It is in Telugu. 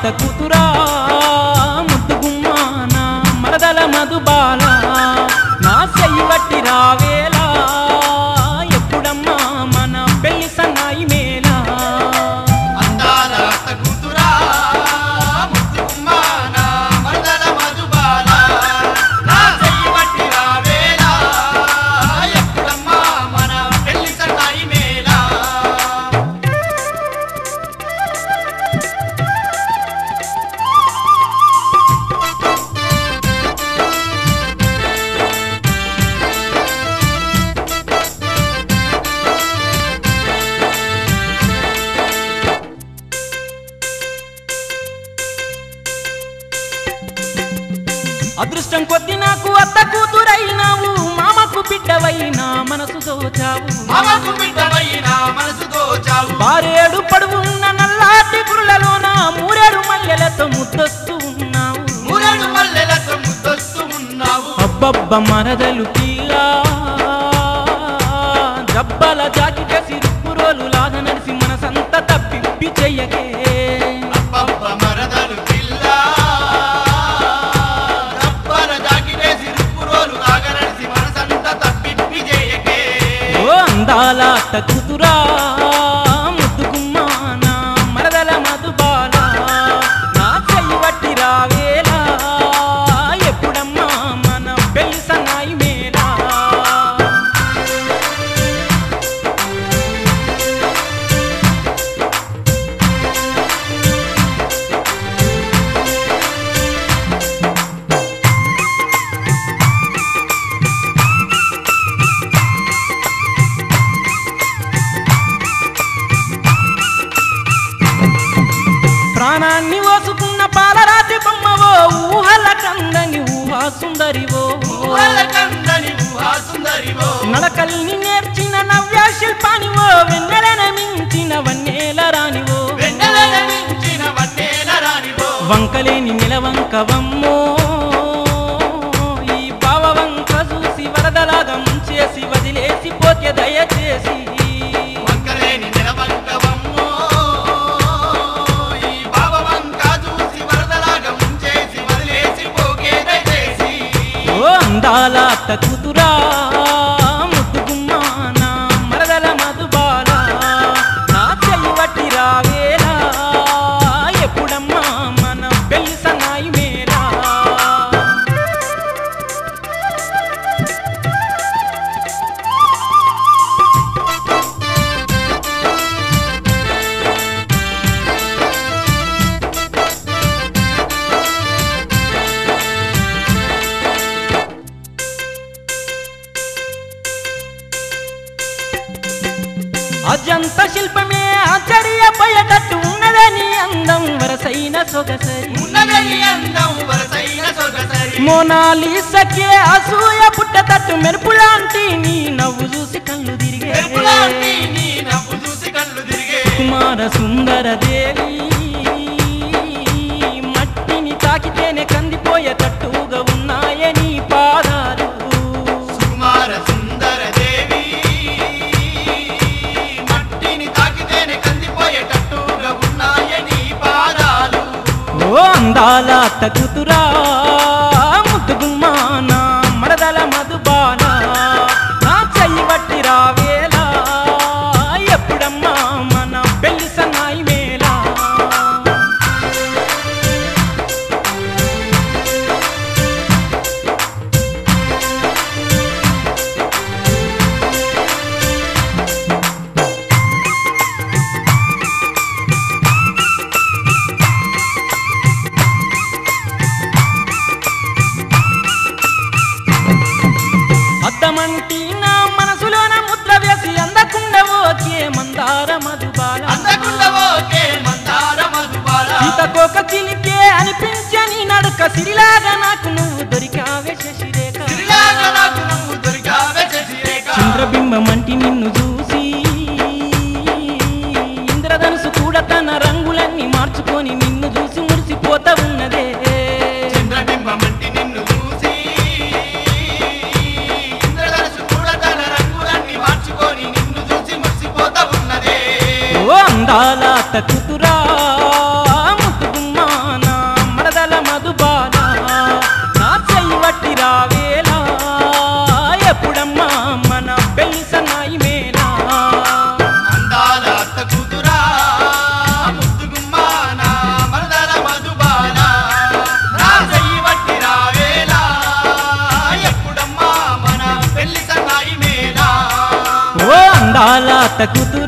కూతురా ముద్దుగుమ్మ నా మరదల మధుబాల నా చెయ్యి వట్టి రావేలా ఎప్పుడమ్మా మన పెళ్లి సన్నాయి మేలా అందాల అత్త కూతురా ముద్దుగుమ్మ నా మరదల మధుబాల నా చెయ్యి పట్టి రావేలా ఎప్పుడమ్మా మన పెళ్లి సన్నాయి మేళా అదృష్టం కొద్ది నాకు అత్త కూతురైనావు మామకు బిడ్డవైనా మనసు దోచావు మామకు బిడ్డవైన మనసు దోచావు బారేడు పడువున్న నల్లాటి గురులలోన మూరేడు మల్లెలతో ముద్దొస్తూ ఉన్నావు మూరెడు మల్లెలతో ముద్దొస్తూ ఉన్నావు అబ్బబ్బ మరదలు పిల్ల జబ్బల జాకిట సిరుపు రోలు లాగ నడిసి మనసంత తప్పిప్పి చెయ్యకే అబ్బబ్బ మరదలు పిల్ల రబ్బర జాకిటేసి రుప్పురోలు ఆగరడిసి మనసంతా తప్పిప్పి చేయకే ఓ అందాల అత్త కూతురా ముద్దుగుమ్మ నా మరదల మధుబాల నా చెయ్యి వట్టి రావేలా ఎప్పుడమ్మా మన పెళ్లి సన్నాయి మేలా ప్రాణాన్ని ఓసుకున్న పాలరాతి బొమ్మవో ఊహల కందని ఊహా సుందరివో ఊహల కందని ఊహా సుందరివో నడకల్ని నేర్చిన నవ్య శిల్పానివో వెన్నెలన మించిన వన్నేల రానివో వెన్నెలన మించిన వన్నేల రానివో వంకలేని నిలవంకవమ్మో ఈ బావ వంక చూసి వరదలాగా ముంచేసి వదిలేసి పోతే దయచేసి వంకలేని నిలవంకవమ్మో ఈ బాబవంక చూసి వరదలాగా ముంచేసి వదిలేసి పోకే దయచేసి ఓ అందాల అత్త కూతురా ముద్దుగుమ్మ నా మరదల మధుబాల నా చెయ్యి వట్టి రావేలా ఎప్పుడమ్మా మన పెళ్లి సన్నాయి మేలా అజంత శిల్పమే ఆశ్చర్యపోయేటట్టు ఉన్నదని అందం వరసైన సొగసరి ఉన్నదని అందం వరసైన సొగసరి మోనాలిసకే అసూయ పుట్టతట్టు మెరుపులాంటి నీ నవ్వు చూసి కళ్ళు తిరిగే మెరుపులాంటి నీ నవ్వు చూసి కళ్ళు తిరిగే కుమార సుందర దేవి మట్టిని తాకితేనే కందిపోయేటట్టుగా ఉన్నాయే నీ పాదాలు కుమార సుందర దేవి మట్టిని తాకితేనే కందిపోయేటట్టుగా ఉన్నాయని పాదాలు ఓ అందాల తగుతురా ముద్దుగుమ్మ నా మరదల మధుబాల నా చెయ్యి వట్టి రావేలా ఎప్పుడమ్మా మన పెళ్లి సన్నాయి మేలా అద్దమంటి నా మనసులోన ముద్ర వేసి అందకుండా ఓకే మందార మధుబాల అందకుండా ఓకే మందార మధుబాల సీతకోక చిలికే అనిపించని నడుక సిరిలాగా నాకు నువ్వు దొరికావే శశిరేఖ సిరిలాగా నాకు నువ్వు దొరికావే శశిరేఖ చంద్రబింబం అంటి నిన్ను చూసి ఇంద్రధనుసు కూడా తన రంగులన్నీ మార్చుకొని నిన్ను చూసి మురిసిపోతా ఉన్నదే చంద్రబింబమంటి నిన్ను చూసి ఇంద్రధనుసు కూడా తన రంగులన్నీ మార్చుకొని నిన్ను చూసి మురిసిపోతా ఉన్నదే ఓ అందాల తక్కుతురా ముద్దుగుమ్మ లాత కూతురు